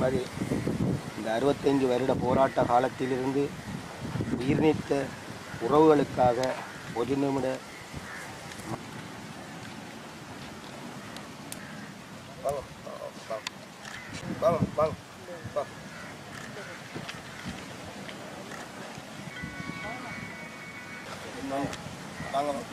மாதிரி இந்த அறுபத்தைந்து வருட போராட்ட காலத்திலிருந்து உயிர் நீத்த உறவுகளுக்காக ஒரு நிமிட வாங்க வாங்க வாங்க வாங்க வாங்க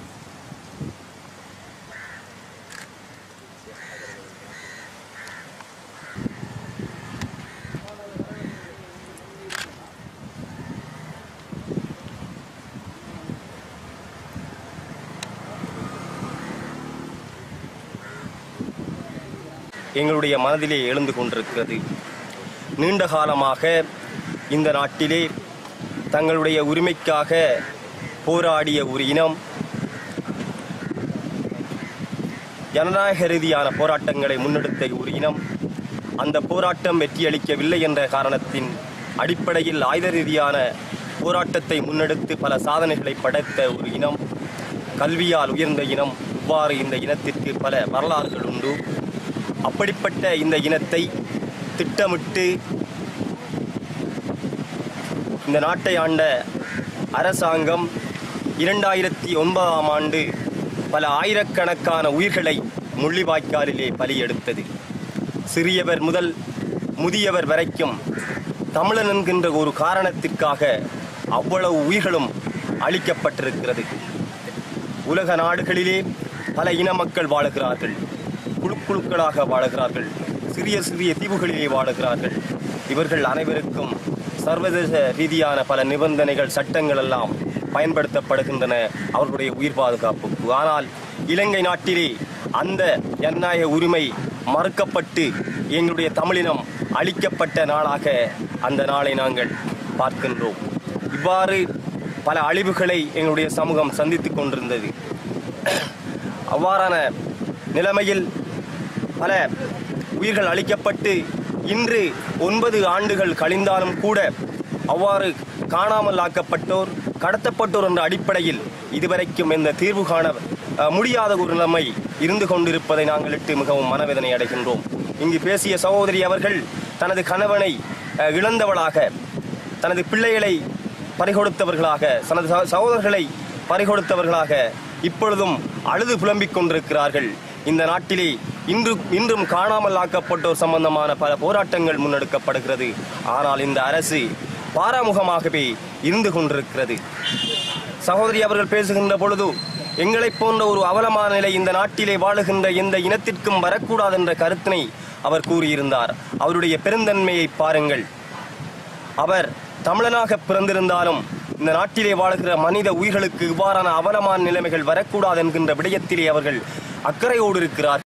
எங்களுடைய மனதிலே எழுந்து கொண்டிருக்கிறது நீண்ட காலமாக இந்த நாட்டிலே தங்களுடைய உரிமைக்காக போராடிய ஒரு இனம் ஜனநாயக ரீதியான போராட்டங்களை முன்னெடுத்த ஒரு இனம் அந்த போராட்டம் வெற்றியளிக்கவில்லை என்ற காரணத்தின் அடிப்படையில் ஆயுத ரீதியான போராட்டத்தை முன்னெடுத்து பல சாதனைகளை படைத்த ஒரு இனம் கல்வியால் உயர்ந்த இனம் இவ்வாறு இந்த இனத்திற்கு பல வரலாறுகள் உண்டு அப்படிப்பட்ட இந்த இனத்தை திட்டமிட்டு இந்த நாட்டை ஆண்ட அரசாங்கம் இரண்டாயிரத்தி ஒன்பதாம் ஆண்டு பல ஆயிரக்கணக்கான உயிர்களை முள்ளிவாய்க்காலிலே பலியெடுத்தது சிறியவர் முதல் முதியவர் வரைக்கும் தமிழன் என்கின்ற ஒரு காரணத்திற்காக அவ்வளவு உயிர்களும் அளிக்கப்பட்டிருக்கிறது உலக நாடுகளிலே பல இன மக்கள் வாழுகிறார்கள் குழு குழுக்களாக வாழுகிறார்கள் சிறிய சிறிய தீவுகளிலே வாழுகிறார்கள் இவர்கள் அனைவருக்கும் சர்வதேச ரீதியான பல நிபந்தனைகள் சட்டங்கள் எல்லாம் பயன்படுத்தப்படுகின்றன அவர்களுடைய உயிர் பாதுகாப்புக்கு ஆனால் இலங்கை நாட்டிலே அந்த ஜனநாயக உரிமை மறுக்கப்பட்டு எங்களுடைய தமிழினம் அழிக்கப்பட்ட நாளாக அந்த நாளை நாங்கள் பார்க்கின்றோம் இவ்வாறு பல அழிவுகளை எங்களுடைய சமூகம் சந்தித்துக் கொண்டிருந்தது அவ்வாறான நிலைமையில் பல உயிர்கள் அளிக்கப்பட்டு இன்று ஒன்பது ஆண்டுகள் கழிந்தாலும் கூட அவ்வாறு காணாமல் ஆக்கப்பட்டோர் கடத்தப்பட்டோர் என்ற அடிப்படையில் இதுவரைக்கும் எந்த தீர்வு காண அஹ், முடியாத ஒரு நிலைமை இருந்து கொண்டிருப்பதை நாங்கள் இட்டு மிகவும் மனவேதனை அடைகின்றோம் இங்கு பேசிய சகோதரி அவர்கள் தனது கணவனை அஹ், இழந்தவளாக தனது பிள்ளைகளை பறிகொடுத்தவர்களாக தனது சகோ- சகோதரர்களை பறிகொடுத்தவர்களாக இப்பொழுதும் அழுது புலம்பிக் கொண்டிருக்கிறார்கள் இந்த நாட்டிலே இன்று இன்றும் காணாமல் ஆக்கப்பட்டோர் சம்பந்தமான பல போராட்டங்கள் முன்னெடுக்கப்படுகிறது ஆனால் இந்த அரசு பாராமுகமாகவே இருந்து கொண்டிருக்கிறது சகோதரி அவர்கள் பேசுகின்ற பொழுது எங்களைப் போன்ற ஒரு அவலமான நிலை இந்த நாட்டிலே வாழுகின்ற எந்த இனத்திற்கும் வரக்கூடாது என்ற கருத்தினை அவர் கூறியிருந்தார் அவருடைய பெருந்தன்மையை பாருங்கள் அவர் தமிழனாக பிறந்திருந்தாலும் இந்த நாட்டிலே வாழுகிற மனித உயிர்களுக்கு இவ்வாறான அவலமான நிலைமைகள் வரக்கூடாது என்கின்ற விடயத்திலே அவர்கள் அக்கறையோடு இருக்கிறார்